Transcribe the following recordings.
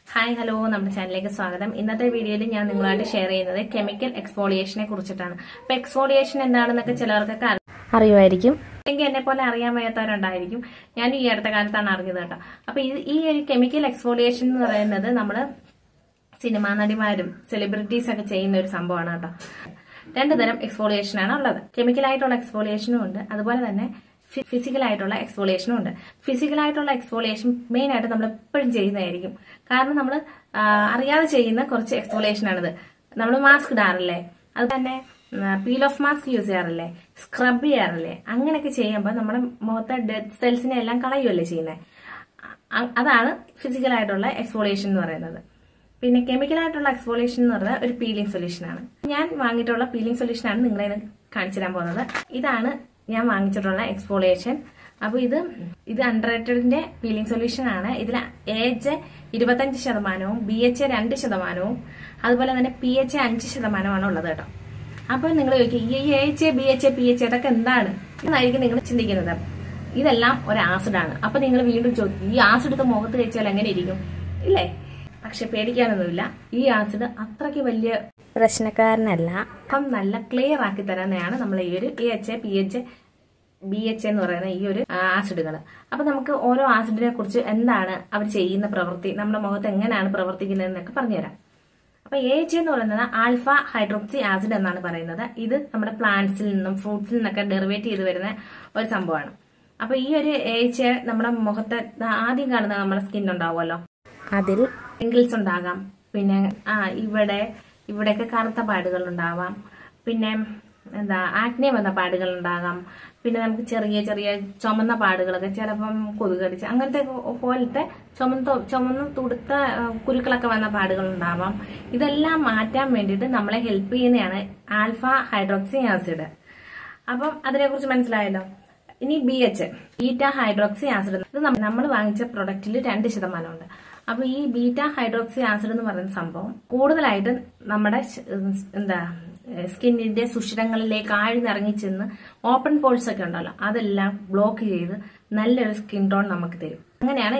hi hello നമ്മുടെ ചാനലിലേക്ക് സ്വാഗതം ഇന്നത്തെ വീഡിയോയിൽ ഞാൻ നിങ്ങളുമായിട്ട് ഷെയർ ചെയ്യുന്നത് കെമിക്കൽ എക്സ്ഫോളിയേഷനെ കുറിച്ചിട്ടാണ് അപ്പൊ എക്സ്ഫോളിയേഷൻ എന്താണെന്നൊക്കെ ചിലർക്കൊക്കെ അറി- അറിയുമായിരിക്കും അല്ലെങ്കിൽ എന്നെ പോലെ അറിയാൻ വയ്യാത്തവരുണ്ടായിരിക്കും ഞാൻ ഈ അടുത്ത കാലത്താണ് അറിഞ്ഞത് കേട്ടോ അപ്പൊ ഇത് ഈ ഒരു കെമിക്കൽ എക്സ്ഫോളിയേഷൻ എന്ന് പറയുന്നത് നമ്മള് സിനിമാ നടിമാരും സെലിബ്രിറ്റീസ് ഒക്കെ ചെയ്യുന്ന ഒരു സംഭവമാണ് കേട്ടോ രണ്ട് തരം എക്സ്ഫോളിയേഷൻ ആണ് ഉള്ളത് കെമിക്കൽ ആയിട്ടുള്ള എക്സ്ഫോളിയേഷനും ഉണ്ട് അതുപോലെ തന്നെ ഫിസിക്കൽ ആയിട്ടുള്ള എക്സ്ഫോളിയേഷനും ഉണ്ട് ഫിസിക്കൽ ആയിട്ടുള്ള എക്സ്ഫോളിയേഷൻ മെയിൻ ആയിട്ട് നമ്മൾ എപ്പോഴും ചെയ്യുന്നതായിരിക്കും കാരണം നമ്മൾ അറിയാതെ ചെയ്യുന്ന കുറച്ച് എക്സ്ഫോളിയേഷൻ ആണിത് നമ്മൾ മാസ്ക് ഇടാറില്ലേ അത് തന്നെ പീൽ ഓഫ് മാസ്ക് യൂസ് ചെയ്യാറില്ലേ സ്ക്രബ് ചെയ്യാറില്ലേ അങ്ങനെയൊക്കെ ചെയ്യുമ്പോൾ നമ്മുടെ മുഖത്തെ ഡെഡ് സെൽസിനെ എല്ലാം കളയുമല്ലേ ചെയ്യുന്നത് അ- അതാണ് ഫിസിക്കൽ ആയിട്ടുള്ള എക്സ്ഫോളിയേഷൻ എന്ന് പറയുന്നത് പിന്നെ കെമിക്കൽ ആയിട്ടുള്ള എക്സ്ഫോളിയേഷൻ എന്ന് പറഞ്ഞാൽ ഒരു പീലിംഗ് സൊല്യൂഷൻ ആണ് ഞാൻ വാങ്ങിയിട്ടുള്ള പീലിംഗ് സൊല്യൂഷൻ ആണ് നിങ്ങളെ ഇന്ന് കാണിച്ചു തരാൻ പോകുന്നത് ഇതാണ് ഞാൻ വാങ്ങിച്ചിട്ടുള്ള എക്സ്ഫോളിയേഷൻ അപ്പൊ ഇത് ഇത് അൺറേറ്റഡിന്റെ പീലിംഗ് സൊല്യൂഷൻ ആണ് ഇതിൽ എച്ച് ഇരുപത്തഞ്ച് ശതമാനവും ബി എച്ച് രണ്ട് ശതമാനവും അതുപോലെ തന്നെ പി എച്ച് അഞ്ച് ശതമാനമാണ് ഉള്ളത് കേട്ടോ അപ്പൊ നിങ്ങൾ ചോദിക്കും ഈ H B H P H ഇതൊക്കെ എന്താണ് എന്നായിരിക്കും നിങ്ങൾ ചിന്തിക്കുന്നത് ഇതെല്ലാം ഒരു ആസിഡാണ് അപ്പൊ നിങ്ങൾ വീണ്ടും ചോദിക്കും ഈ ആസിഡ് എടുത്ത് മുഖത്ത് കഴിച്ചാൽ എങ്ങനെ ഇരിക്കും ഇല്ലേ പക്ഷെ പേടിക്കാനൊന്നുമില്ല ഈ ആസിഡ് അത്രയ്ക്ക് വലിയ പ്രശ്നക്കാരനല്ല അപ്പം നല്ല ക്ലിയർ ആക്കി തരുന്നതാണ് നമ്മൾ ഈ ഒരു A H P H B H എന്ന് പറയുന്ന ഈ ഒരു ആസിഡുകൾ അപ്പൊ നമുക്ക് ഓരോ ആസിഡിനെ കുറിച്ച് എന്താണ് അവർ ചെയ്യുന്ന പ്രവൃത്തി നമ്മുടെ മുഖത്ത് എങ്ങനെയാണ് പ്രവർത്തിക്കുന്നത് എന്നൊക്കെ പറഞ്ഞുതരാം അപ്പൊ എ എച്ച് എന്ന് പറയുന്നത് ആൽഫ ഹൈഡ്രോക്സി ആസിഡ് എന്നാണ് പറയുന്നത് ഇത് നമ്മുടെ പ്ലാന്റ്സിൽ നിന്നും ഫ്രൂട്ട്സിൽ നിന്നൊക്കെ ഡെറിവേറ്റ് ചെയ്ത് വരുന്ന ഒരു സംഭവമാണ് അപ്പൊ ഈ ഒരു എ എച്ച് നമ്മുടെ മുഖത്ത് ആദ്യം കാണുന്ന നമ്മുടെ സ്കിൻ ഉണ്ടാവുമല്ലോ അതിൽ പിങ്കിൾസ് ഉണ്ടാകാം പിന്നെ ആ ഇവിടെ ഇവിടെയൊക്കെ കറുത്ത പാടുകൾ ഉണ്ടാവാം പിന്നെ എന്താ ആക്നെ വന്ന പാടുകൾ ഉണ്ടാകാം പിന്നെ നമുക്ക് ചെറിയ ചെറിയ ചുമന്ന പാടുകളൊക്കെ ചിലപ്പം കൊതുകടിച്ച് അങ്ങനത്തെ ഒക്കെ പോലത്തെ ചുമന്ന ചുമന്ന തുടുത്ത ആ, കുരുക്കളൊക്കെ വന്ന പാടുകൾ ഉണ്ടാവാം ഇതെല്ലാം മാറ്റാൻ വേണ്ടിയിട്ട് നമ്മളെ ഹെൽപ്പ് ചെയ്യുന്നതാണ് ആൽഫ ഹൈഡ്രോക്സി ആസിഡ് അപ്പം അതിനെക്കുറിച്ച് മനസ്സിലായല്ലോ ഇനി B H beta hydroxy acid ഇത് നമ്മൾ വാങ്ങിച്ച പ്രൊഡക്റ്റിൽ രണ്ട് ശതമാനമുണ്ട് അപ്പൊ ഈ ബീറ്റ ഹൈഡ്രോക്സി ആസിഡ് എന്ന് പറയുന്ന സംഭവം കൂടുതലായിട്ട് നമ്മുടെ ശ- എന്താ സ്കിന്നിന്റെ സുഷിരങ്ങളിലേക്ക് ആഴ്ന്നിറങ്ങി ചെന്ന് ഓപ്പൺ പോൾസ് ഒക്കെ ഉണ്ടല്ലോ അതെല്ലാം ബ്ലോക്ക് ചെയ്ത് നല്ലൊരു സ്കിൻ ടോൺ നമുക്ക് തരും അങ്ങനെയാണ്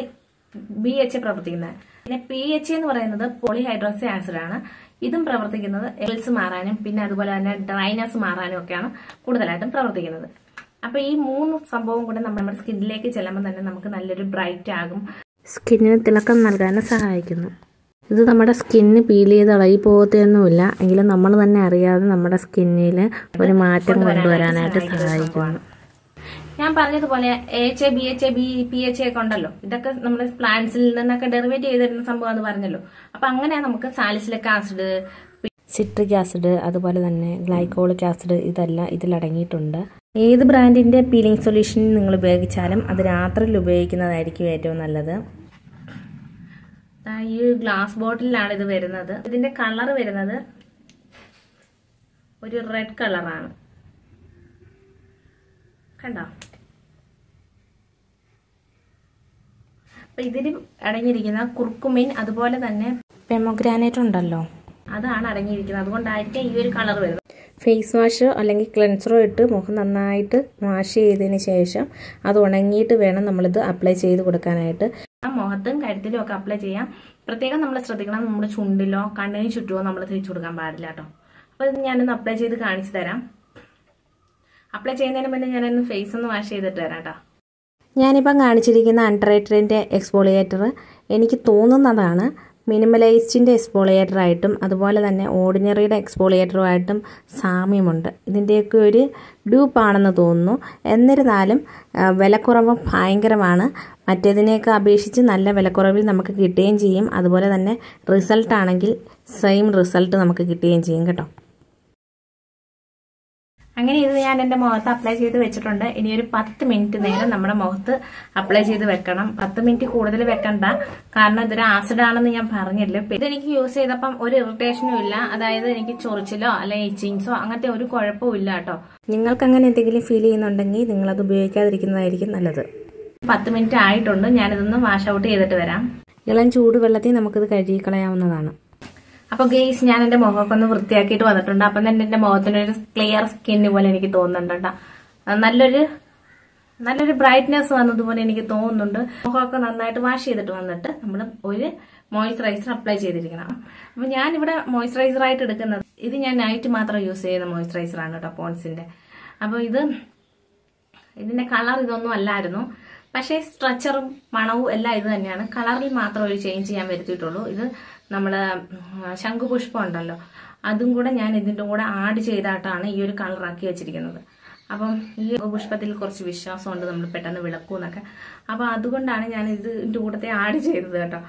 ബി എച്ച് പ്രവർത്തിക്കുന്നത് പിന്നെ പി എച്ച് എന്ന് പറയുന്നത് പോളിഹൈഡ്രോക്സി ആസിഡ് ആണ് ഇതും പ്രവർത്തിക്കുന്നത് എൽസ് മാറാനും പിന്നെ അതുപോലെ തന്നെ ഡ്രൈനസ് മാറാനും ഒക്കെയാണ് കൂടുതലായിട്ടും പ്രവർത്തിക്കുന്നത് അപ്പൊ ഈ മൂന്ന് സംഭവം കൂടെ നമ്മൾ നമ്മുടെ സ്കിന്നിലേക്ക് ചെല്ലുമ്പോൾ തന്നെ നമുക്ക് നല്ലൊരു ബ്രൈറ്റ് ആകും സ്കിന്നിന് തിളക്കം നൽകാനും സഹായിക്കുന്നു ഇത് നമ്മുടെ സ്കിന്ന് പീൽ ചെയ്ത് ഇളകി പോകത്തൊന്നുമില്ല എങ്കിലും നമ്മൾ തന്നെ അറിയാതെ നമ്മുടെ സ്കിന്നിൽ ഒരു മാറ്റം കൊണ്ടുവരാനായിട്ട് സഹായിക്കുന്നു ഞാൻ പറഞ്ഞതുപോലെ H B H B P H ഒക്കെ ഉണ്ടല്ലോ ഇതൊക്കെ നമ്മുടെ പ്ലാന്റ്സിൽ നിന്നൊക്കെ ഡെറിവേറ്റ് ചെയ്തിരുന്ന സംഭവം എന്ന് പറഞ്ഞല്ലോ അപ്പൊ അങ്ങനെ നമുക്ക് സാലിസിലിക് ആസിഡ് സിട്രിക് ആസിഡ് അതുപോലെ തന്നെ ഗ്ലൈക്കോളിക് ആസിഡ് ഇതെല്ലാം ഇതിലടങ്ങിയിട്ടുണ്ട് ഏത് ബ്രാൻഡിന്റെ പീലിംഗ് സൊല്യൂഷൻ നിങ്ങൾ ഉപയോഗിച്ചാലും അത് രാത്രിയിൽ ഉപയോഗിക്കുന്നതായിരിക്കും ഏറ്റവും നല്ലത് ദാ ഈ ഒരു ഗ്ലാസ് ബോട്ടിലാണ് ഇത് വരുന്നത് ഇതിന്റെ കളർ വരുന്നത് ഒരു റെഡ് കളറാണ് കണ്ടോ അപ്പൊ ഇതിൽ അടങ്ങിയിരിക്കുന്ന കുർക്കുമിൻ അതുപോലെ തന്നെ പെമോഗ്രാനൈറ്റ് ഉണ്ടല്ലോ അതാണ് അടങ്ങിയിരിക്കുന്നത് അതുകൊണ്ടായിരിക്കും ഈ ഒരു കളർ വരുന്നത് ഫേസ് വാഷോ അല്ലെങ്കിൽ ക്ലെൻസറോ ഇട്ട് മുഖം നന്നായിട്ട് വാഷ് ചെയ്തതിന് ശേഷം അത് ഉണങ്ങിയിട്ട് വേണം നമ്മളിത് അപ്ലൈ ചെയ്ത് കൊടുക്കാനായിട്ട് ആ മുഖത്തും കഴുത്തിലും ഒക്കെ അപ്ലൈ ചെയ്യാം പ്രത്യേകം നമ്മൾ ശ്രദ്ധിക്കണം നമ്മുടെ ചുണ്ടിലോ കണ്ണിന് ചുറ്റുമോ നമ്മൾ തേച്ച് കൊടുക്കാൻ പാടില്ല കേട്ടോ അപ്പൊ ഇത് ഞാനൊന്ന് അപ്ലൈ ചെയ്ത് കാണിച്ചു തരാം അപ്ലൈ ചെയ്യുന്നതിന് മുന്നേ ഞാനൊന്ന് ഫേസ് ഒന്ന് വാഷ് ചെയ്തിട്ട് തരാം കേട്ടോ ഞാനിപ്പം കാണിച്ചിരിക്കുന്ന അൺട്രേറ്ററിൻ്റെ എക്സ്പോളിയേറ്റർ എനിക്ക് തോന്നുന്നതാണ് മിനിമലൈസ്റ്റിൻ്റെ എക്സ്പോളിയേറ്ററായിട്ടും അതുപോലെ തന്നെ ഓർഡിനറിയുടെ എക്സ്പോളിയേറ്ററുമായിട്ടും സാമ്യമുണ്ട് ഇതിൻ്റെയൊക്കെ ഒരു ഡ്യൂപ്പാണെന്ന് തോന്നുന്നു എന്നിരുന്നാലും ആ, വിലക്കുറവ് ഭയങ്കരമാണ് മറ്റേതിനെയൊക്കെ അപേക്ഷിച്ച് നല്ല വിലക്കുറവിൽ നമുക്ക് കിട്ടുകയും ചെയ്യും അതുപോലെ തന്നെ റിസൾട്ട് ആണെങ്കിൽ സെയിം റിസൾട്ട് നമുക്ക് കിട്ടുകയും ചെയ്യും കേട്ടോ അങ്ങനെ ഇത് ഞാൻ എന്റെ മുഖത്ത് അപ്ലൈ ചെയ്ത് വെച്ചിട്ടുണ്ട് ഇനി ഒരു പത്ത് മിനിറ്റ് നേരം നമ്മുടെ മുഖത്ത് അപ്ലൈ ചെയ്ത് വെക്കണം പത്ത് മിനിറ്റ് കൂടുതൽ വെക്കണ്ട കാരണം ഇതൊരു ആസിഡ് ആണെന്ന് ഞാൻ പറഞ്ഞില്ല ഇതെനിക്ക് യൂസ് ചെയ്തപ്പം ഒരു ഇറിറ്റേഷനും ഇല്ല അതായത് എനിക്ക് ചൊറിച്ചിലോ അല്ലെങ്കിൽ ഇച്ചിങ്സോ അങ്ങനത്തെ ഒരു കുഴപ്പവും ഇല്ല കേട്ടോ നിങ്ങൾക്ക് അങ്ങനെ എന്തെങ്കിലും ഫീൽ ചെയ്യുന്നുണ്ടെങ്കിൽ നിങ്ങളത് ഉപയോഗിക്കാതിരിക്കുന്നതായിരിക്കും നല്ലത് പത്ത് മിനിറ്റ് ആയിട്ടുണ്ട് ഞാനിതൊന്ന് വാഷ് ഔട്ട് ചെയ്തിട്ട് വരാം ഇളം ചൂടുവെള്ളത്തിൽ നമുക്കിത് കഴുകിക്കളയാവുന്നതാണ് അപ്പൊ ഗെയ്സ് ഞാൻ എന്റെ മുഖമൊക്കെ ഒന്ന് വൃത്തിയാക്കിയിട്ട് വന്നിട്ടുണ്ട് അപ്പം തന്നെ എന്റെ മുഖത്തിനൊരു ക്ലിയർ സ്കിന്ന് പോലെ എനിക്ക് തോന്നുന്നുണ്ട് കേട്ടോ അത് നല്ലൊരു നല്ലൊരു ബ്രൈറ്റ്നെസ് വന്നതുപോലെ എനിക്ക് തോന്നുന്നുണ്ട് മുഖമൊക്കെ നന്നായിട്ട് വാഷ് ചെയ്തിട്ട് വന്നിട്ട് നമ്മൾ ഒരു മോയ്സ്ചറൈസർ അപ്ലൈ ചെയ്തിരിക്കണം അപ്പൊ ഞാൻ ഇവിടെ മോയ്സ്ചറൈസർ ആയിട്ട് എടുക്കുന്നത് ഇത് ഞാൻ നൈറ്റ് മാത്രം യൂസ് ചെയ്യുന്ന മോയ്സ്ചറൈസർ ആണ് കേട്ടോ പോൺസിന്റെ അപ്പൊ ഇത് ഇതിന്റെ കളർ ഇതൊന്നും അല്ലായിരുന്നു പക്ഷേ സ്ട്രക്ചറും മണവും എല്ലാം ഇത് തന്നെയാണ് കളറിൽ മാത്രം ഒരു ചേഞ്ച് ഞാൻ വരുത്തിയിട്ടുള്ളൂ ഇത് നമ്മള് ശംഖുപുഷ്പം ഉണ്ടല്ലോ അതും കൂടെ ഞാൻ ഇതിന്റെ കൂടെ ആഡ് ചെയ്തിട്ടാണ് ഈ ഒരു കളറാക്കി വെച്ചിരിക്കുന്നത് അപ്പം ഈ പുഷ്പത്തിൽ കുറച്ച് വിശ്വാസമുണ്ട് നമ്മൾ പെട്ടെന്ന് വിളക്കും എന്നൊക്കെ അപ്പം അതുകൊണ്ടാണ് ഞാൻ ഇതിന്റെ കൂടത്തെ ആഡ് ചെയ്തത് കേട്ടോ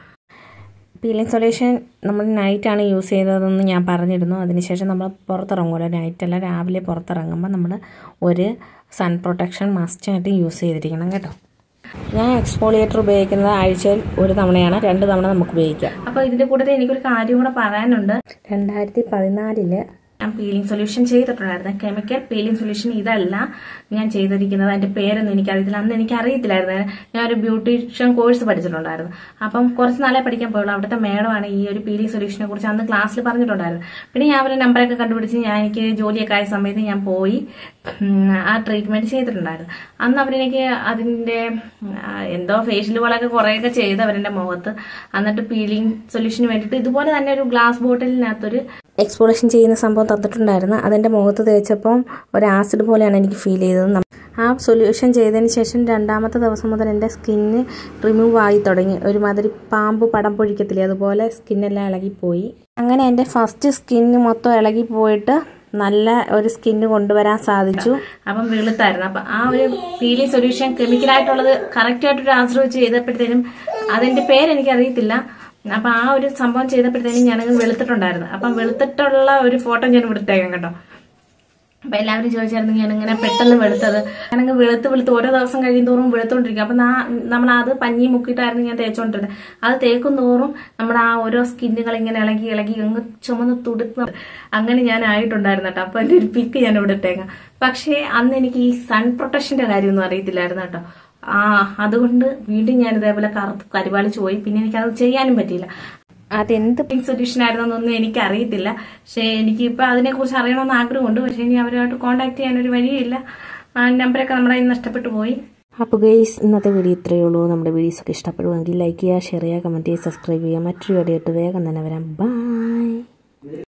പീലിംഗ് സൊല്യൂഷൻ നമ്മൾ നൈറ്റാണ് യൂസ് ചെയ്തതെന്ന് ഞാൻ പറഞ്ഞിരുന്നു അതിനുശേഷം നമ്മൾ പുറത്തിറങ്ങുമല്ലോ നൈറ്റല്ല രാവിലെ പുറത്തിറങ്ങുമ്പോൾ നമ്മൾ ഒരു സൺ പ്രൊട്ടക്ഷൻ മസ്റ്റായിട്ട് യൂസ് ചെയ്തിരിക്കണം കേട്ടോ ഞാൻ എക്സ്പോളിയേറ്റർ ഉപയോഗിക്കുന്നത് ആഴ്ചയിൽ ഒരു തവണയാണ് രണ്ട് തവണ നമുക്ക് ഉപയോഗിക്കാം അപ്പോൾ ഇതിന്റെ കൂട്ടത്തിൽ എനിക്കൊരു കാര്യം കൂടെ പറയാനുണ്ട് രണ്ടായിരത്തി പതിനാലില് ഞാൻ പീലിംഗ് സൊല്യൂഷൻ ചെയ്തിട്ടുണ്ടായിരുന്നു കെമിക്കൽ പീലിംഗ് സൊല്യൂഷൻ ഇതല്ല ഞാൻ ചെയ്തിരിക്കുന്നത് അതിന്റെ പേരൊന്നും എനിക്കറിയത്തില്ല അന്ന് എനിക്ക് അറിയത്തില്ലായിരുന്നു ഞാൻ ഒരു ബ്യൂട്ടീഷ്യൻ കോഴ്സ് പഠിച്ചിട്ടുണ്ടായിരുന്നു അപ്പം കുറച്ച് നാളെ പഠിക്കാൻ പോയുള്ളൂ അവിടുത്തെ മേഡമാണ് ഈ ഒരു പീലിംഗ് സൊല്യൂഷനെ കുറിച്ച് അന്ന് ക്ലാസ്സിൽ പറഞ്ഞിട്ടുണ്ടായിരുന്നു പിന്നെ ഞാൻ അവരുടെ നമ്പറൊക്കെ കണ്ടുപിടിച്ച് ഞാൻ എനിക്ക് ജോലിയൊക്കെ ആയ സമയത്ത് ഞാൻ പോയി ഉം, ആ ട്രീറ്റ്മെന്റ് ചെയ്തിട്ടുണ്ടായിരുന്നു അന്ന് അവരെനിക്ക് അതിന്റെ ആ, എന്തോ ഫേഷ്യൽ വളൊക്കെ കുറേയൊക്കെ ചെയ്ത് അവരുടെ മുഖത്ത് എന്നിട്ട് പീലിംഗ് സൊല്യൂഷന് വേണ്ടിയിട്ട് ഇതുപോലെ തന്നെ ഒരു ഗ്ലാസ് ബോട്ടിലിനകത്തൊരു എക്സ്പോളേഷൻ ചെയ്യുന്ന സംഭവം തന്നിട്ടുണ്ടായിരുന്നു അതിൻ്റെ മുഖത്ത് തേച്ചപ്പം ഒരു ആസിഡ് പോലെയാണ് എനിക്ക് ഫീൽ ചെയ്തത് നം- ആ സൊല്യൂഷൻ ചെയ്തതിന് ശേഷം രണ്ടാമത്തെ ദിവസം മുതൽ എൻ്റെ സ്കിന്ന് റിമൂവ് ആയി തുടങ്ങി ഒരുമാതിരി പാമ്പ് പടം പൊഴിക്കത്തില്ലേ അതുപോലെ സ്കിന്നെല്ലാം ഇളകിപ്പോയി അങ്ങനെ എൻ്റെ ഫസ്റ്റ് സ്കിന്ന് മൊത്തം ഇളകിപ്പോയിട്ട് നല്ല ഒരു സ്കിന്ന് കൊണ്ടുവരാൻ സാധിച്ചു അപ്പം വെളുത്തായിരുന്നു അപ്പൊ ആ ഒരു പീലിംഗ് സൊല്യൂഷൻ കെമിക്കലായിട്ടുള്ളത് കറക്റ്റ് ആയിട്ട് ഒരു ആൻസർ വെച്ച് ചെയ്തപ്പോഴത്തേനും അതിന്റെ പേര് എനിക്ക് അറിയത്തില്ല അപ്പൊ ആ ഒരു സംഭവം ചെയ്തപ്പോഴത്തേനും ഞാനങ്ങ് വെളുത്തിട്ടുണ്ടായിരുന്നു അപ്പം വെളുത്തിട്ടുള്ള ഒരു ഫോട്ടോ ഞാൻ വിടുത്തേക്കാം കേട്ടോ അപ്പൊ എല്ലാവരും ചോദിച്ചായിരുന്നു ഞാൻ ഇങ്ങനെ പെട്ടെന്ന് വെളുത്തത് ഞാനങ്ങ് വെളുത്ത് വെളുത്ത് ഓരോ ദിവസം കഴിയും തോറും വെളുത്തോണ്ടിരിക്കും അപ്പൊ നമ്മൾ അത് പഞ്ഞി മുക്കിയിട്ടായിരുന്നു ഞാൻ തേച്ചോണ്ടിരുന്നത് അത് തേക്കും തോറും നമ്മുടെ ആ ഓരോ സ്കിന്നുകൾ ഇങ്ങനെ ഇളകി ഇളകി അങ്ങ് ചുമന്ന് തുടുത്ത് അങ്ങനെ ഞാൻ ആയിട്ടുണ്ടായിരുന്നു കേട്ടോ അപ്പൊ എന്റെ ഒരു പിക്ക് ഞാൻ ഇവിടെ ഇട്ടേക്കാം പക്ഷേ അന്ന് എനിക്ക് ഈ സൺ പ്രൊട്ടക്ഷന്റെ കാര്യമൊന്നും അറിയത്തില്ലായിരുന്നു കേട്ടോ ആ അതുകൊണ്ട് വീണ്ടും ഞാൻ ഇതേപോലെ കറുത്ത് പരിപാലിച്ചു പോയി പിന്നെ എനിക്ക് അത് ചെയ്യാനും പറ്റിയില്ല അതെന്ത് സൊല്യൂഷൻ ആയിരുന്നൊന്നും എനിക്ക് അറിയത്തില്ല പക്ഷെ എനിക്ക് ഇപ്പൊ അതിനെ കുറിച്ച് അറിയണമെന്ന് ആഗ്രഹമുണ്ട് പക്ഷെ ഇനി അവരുമായിട്ട് കോൺടാക്ട് ചെയ്യാൻ ഒരു വഴിയില്ല ആ നമ്പറൊക്കെ നമ്മുടെ കയ്യിൽ നിന്ന് നഷ്ടപ്പെട്ടു പോയി അപ്പോൾ ഗെയ്സ് ഇന്നത്തെ വീഡിയോ ഇത്രയേ ഉള്ളൂ നമ്മുടെ വീഡിയോസ് ഒക്കെ ഇഷ്ടപ്പെടുമെങ്കിൽ ലൈക്ക് ചെയ്യുക ഷെയർ ചെയ്യുക കമൻറ്റ് ചെയ്യുക സബ്സ്ക്രൈബ് ചെയ്യുക മറ്റൊരു വീഡിയോ ആയിട്ട് വേഗം തന്നെ വരാം ബൈ